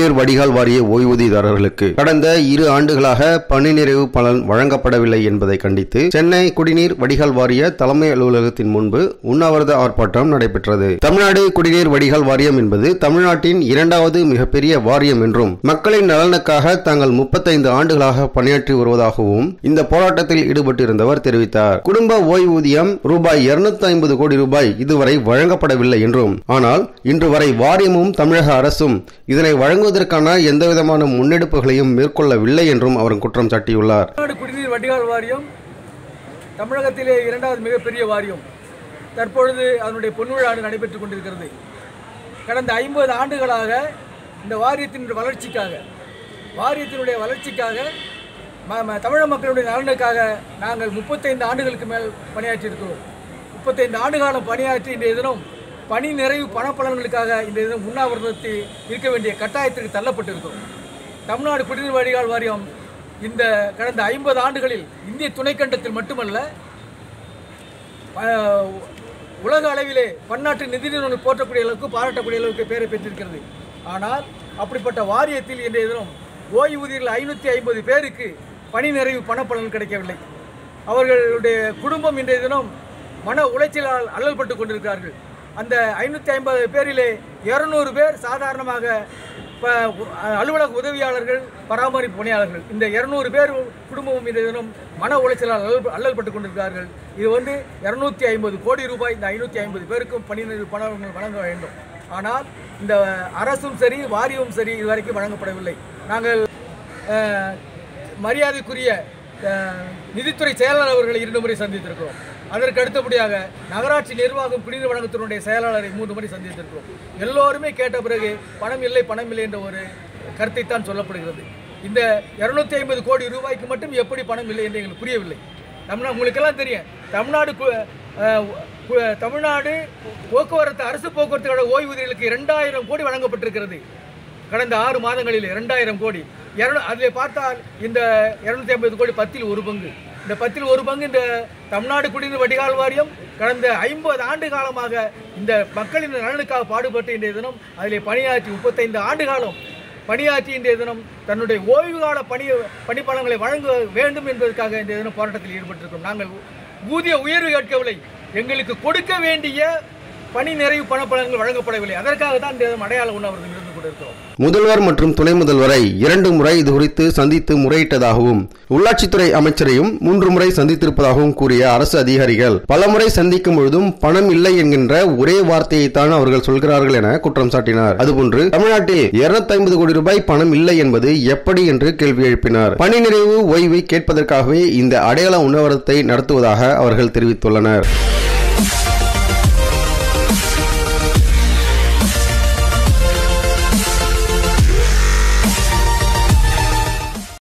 குடிநீர் வடிகால் வாரிய ஓய்வூதியதாரர்களுக்கு கடந்த இரு ஆண்டுகளாக பணி நிறைவு பலன் வழங்கப்படவில்லை என்பதை கண்டித்து சென்னை குடிநீர் வடிகால் வாரிய தலைமை அலுவலகத்தின் முன்பு உண்ணாவிரத ஆர்ப்பாட்டம் நடைபெற்றது தமிழ்நாடு குடிநீர் வடிகால் வாரியம் என்பது தமிழ்நாட்டின் இரண்டாவது மிகப்பெரிய வாரியம் என்றும் மக்களின் நலனுக்காக தாங்கள் முப்பத்தைந்து ஆண்டுகளாக பணியாற்றி வருவதாகவும் இந்த போராட்டத்தில் ஈடுபட்டிருந்தவர் தெரிவித்தார் குடும்ப ஓய்வூதியம் ரூபாய் இருநூத்தி ஐம்பது கோடி ரூபாய் இதுவரை வழங்கப்படவில்லை என்றும் ஆனால் இன்று வரை வாரியமும் தமிழக அரசும் இதனை வழங்குவதற்கான எந்தவிதமான முன்னெடுப்புகளையும் மேற்கொள்ளவில்லை என்றும் அவர் குற்றம் சாட்டியுள்ளார் தமிழ்நாடு குடிநீர் வடிகால் வாரியம் தமிழகத்திலே இரண்டாவது மிகப்பெரிய வாரியம் தற்பொழுது அதனுடைய பொன்விழா ஆண்டு நடைபெற்றுக் கொண்டிருக்கிறது கடந்த ஐம்பது ஆண்டுகளாக இந்த வாரியத்தினுடைய வளர்ச்சிக்காக வாரியத்தினுடைய வளர்ச்சிக்காக ம- ம- தமிழக மக்களுடைய நலனுக்காக நாங்கள் முப்பத்தைந்து ஆண்டுகளுக்கு மேல் பணியாற்றியிருக்கிறோம் முப்பத்தைந்து ஆண்டு காலம் பணியாற்றி இன்றைய தினம் பணி நிறைவு பணப்பலன்களுக்காக இன்றைய தினம் உண்ணாவிரதத்தில் இருக்க வேண்டிய கட்டாயத்திற்கு தள்ளப்பட்டிருக்கிறோம் தமிழ்நாடு குடிநீர் வடிகால் வாரியம் இந்த கடந்த ஐம்பது ஆண்டுகளில் இந்திய துணைக்கண்டத்தில் மட்டுமல்ல அஹ், உலக அளவிலே பன்னாட்டு நிதி நிறுவனங்கள் போற்றக்கூடிய அளவுக்கு பாராட்டக்கூடிய அளவுக்கு பேரை பெற்றிருக்கிறது ஆனால் அப்படிப்பட்ட வாரியத்தில் இன்றைய தினம் ஓய்வூதியர்கள் ஐநூற்றி ஐம்பது பேருக்கு பணி நிறைவு பணப்பலன் கிடைக்கவில்லை அவர்களுடைய குடும்பம் இன்றைய தினம் மன உளைச்சலால் அல்லல்பட்டு கொண்டிருக்கிறார்கள் அந்த ஐநூற்றி ஐம்பது பேரிலே இருநூறு பேர் சாதாரணமாக இப்போ அலுவலக உதவியாளர்கள் பராமரிப்பு பணியாளர்கள் இந்த இருநூறு பேர் குடும்பமும் இந்த தினம் மன உளைச்சலால் அல்லல் அல்லல்பட்டு கொண்டிருக்கிறார்கள் இது வந்து இருநூத்தி ஐம்பது கோடி ரூபாய் இந்த ஐநூற்றி ஐம்பது பேருக்கும் பணி நிறைவு பணங்கள் வழங்க வேண்டும் ஆனால் இந்த அரசும் சரி வாரியமும் சரி இதுவரைக்கும் வழங்கப்படவில்லை நாங்கள் அஹ், மரியாதைக்குரிய அஹ், நிதித்துறை செயலாளர் அவர்களை இரண்டு முறை சந்தித்திருக்கிறோம் அதற்கு அடுத்தபடியாக நகராட்சி நிர்வாகம் குடிநீர் வழங்கத்தினுடைய செயலாளரை மூன்று முறை சந்தித்திருக்கிறோம் எல்லோருமே கேட்ட பிறகு பணம் இல்லை பணம் இல்லை என்ற ஒரு கருத்தைத்தான் சொல்லப்படுகிறது இந்த இருநூத்தி ஐம்பது கோடி ரூபாய்க்கு மட்டும் எப்படி பணம் இல்லை என்று எங்களுக்கு புரியவில்லை தமிழ்நா உங்களுக்கெல்லாம் தெரியும் தமிழ்நாடு கு- அஹ், கு- தமிழ்நாடு போக்குவரத்து அரசு போக்குவரத்து கழக ஓய்வூதியர்களுக்கு இரண்டாயிரம் கோடி வழங்கப்பட்டிருக்கிறது கடந்த ஆறு மாதங்களில் இரண்டாயிரம் கோடி இரநூ அதில் பார்த்தால் இந்த இரநூத்தி ஐம்பது கோடி பத்தில் ஒரு பங்கு இந்த பத்தில் ஒரு பங்கு இந்த தமிழ்நாடு குடிநீர் வடிகால் வாரியம் கடந்த ஐம்பது ஆண்டு காலமாக இந்த மக்களின் நலனுக்காக பாடுபட்டு இன்றைய தினம் அதில் பணியாற்றி முப்பத்தைந்து ஆண்டு காலம் பணியாற்றி இன்றைய தினம் தன்னுடைய ஓய்வு கால பணி பணிப்பலன்களை வழங்க வேண்டும் என்பதற்காக இன்றைய தினம் போராட்டத்தில் ஈடுபட்டிருக்கிறோம் நாங்கள் ஊதிய உயர்வு கேட்கவில்லை எங்களுக்கு கொடுக்க வேண்டிய பணி நிறைவு பணப்பலன்கள் வழங்கப்படவில்லை அதற்காக தான் இந்த தினம் அடையாள உண்ணாவிரதம் இருந்து கொண்டிருக்கிறோம் முதல்வர் மற்றும் துணை முதல்வரை இரண்டு முறை இது குறித்து சந்தித்து முறையிட்டதாகவும் உள்ளாட்சித்துறை அமைச்சரையும் மூன்று முறை சந்தித்திருப்பதாகவும் கூறிய அரசு அதிகாரிகள் பலமுறை சந்திக்கும் பொழுதும் பணம் இல்லை என்கின்ற ஒரே வார்த்தையைத்தான் அவர்கள் சொல்கிறார்கள் என குற்றம் சாட்டினார் அதுபோன்று தமிழ்நாட்டில் 250 கோடி ரூபாய் பணம் இல்லை என்பது எப்படி என்று கேள்வி எழுப்பினார் பணி நிறைவு ஓய்வை கேட்பதற்காகவே இந்த அடையாள உண்ணாவிரதத்தை நடத்துவதாக அவர்கள் தெரிவித்துள்ளனர்